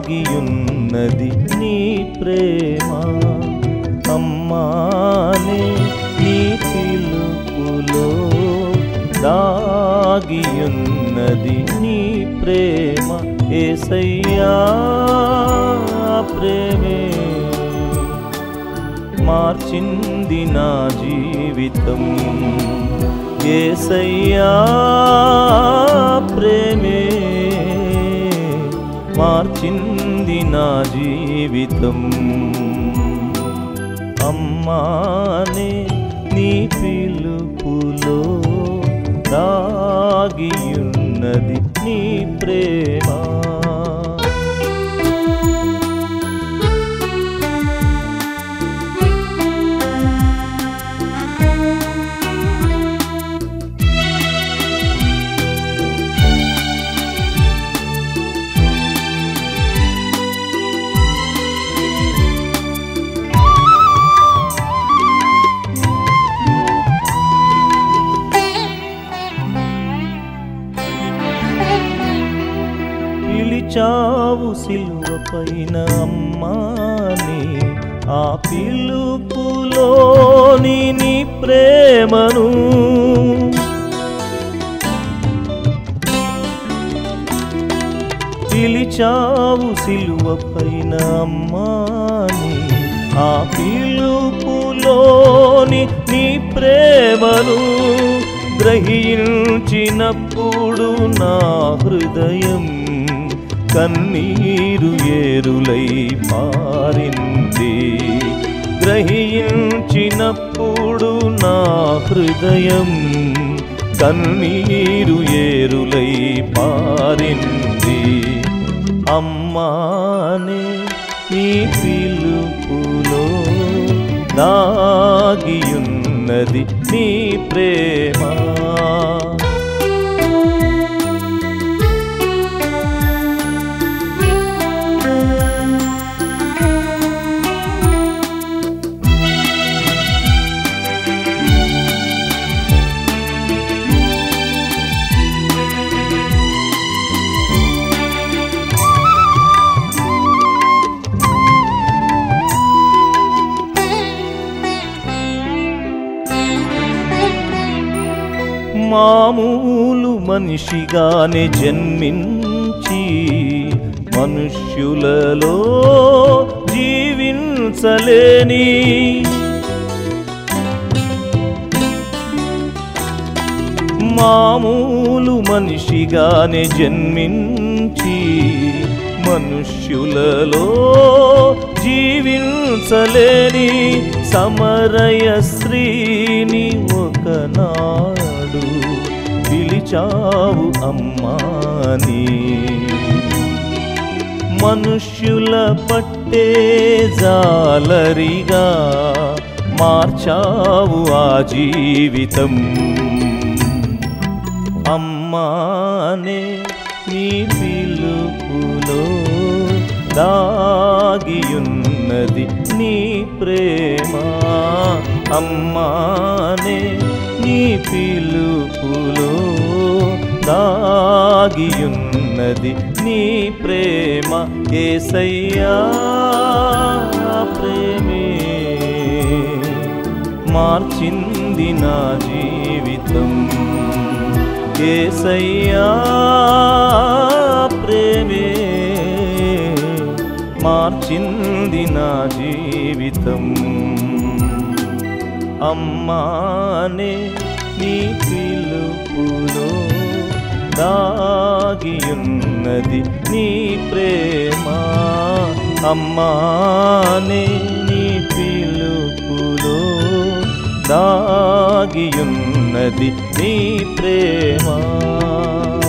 దాగియున్నది నీ ప్రేమ అమ్మానే నీ పిలుపులో దాగియున్నది నీ ప్రేమ ఏసయ్యా ప్రేమే మార్చింది నా జీవితం ఏసయ్యా ప్రేమే మార్చింది నా జీవితం అమ్మానే నీ పిలుపులో దాగియున్నది నీ ప్రేమ పిలిచావు సిలువ పైన అమ్మాని ఆ పిలుపులోని నీ ప్రేమను పిలిచావు సిలువ పైన అమ్మాని ఆ పిలుపులోని నీ ప్రేమను గ్రహించినప్పుడు నా హృదయం కన్నీరు ఏరులై పారింది గ్రహించినప్పుడు నా హృదయం కన్నీరు ఏరులై పారింది అమ్మానే నీ పిలుపులో దాగియున్నది నీ ప్రేమ మామూలు మనిషిగానే జన్మించి మనుష్యులలో జీవించలేని మామూలు మనిషిగానే జన్మించి మనుష్యులలో జీవించలేని సమరయ స్త్రీని ఒకనాడు పిలిచావు అమ్మాని మనుష్యుల పట్టే జాలరిగా మార్చావు ఆ జీవితం అమ్మానే నీ పిలుపులో దాగియున్నది నీ ప్రేమ అమ్మానే నీ పిలుపులో దాగియున్నది నీ ప్రేమ ఏసయ్యా ప్రేమే మార్చింది నా జీవితం ఏసయ్యా ప్రేమే మార్చింది నా జీవితం అమ్మానే నీ పిలుపులో దాగియున్నది నీ ప్రేమ అమ్మానే నీ పిలుపులో దాగియున్నది నీ ప్రేమ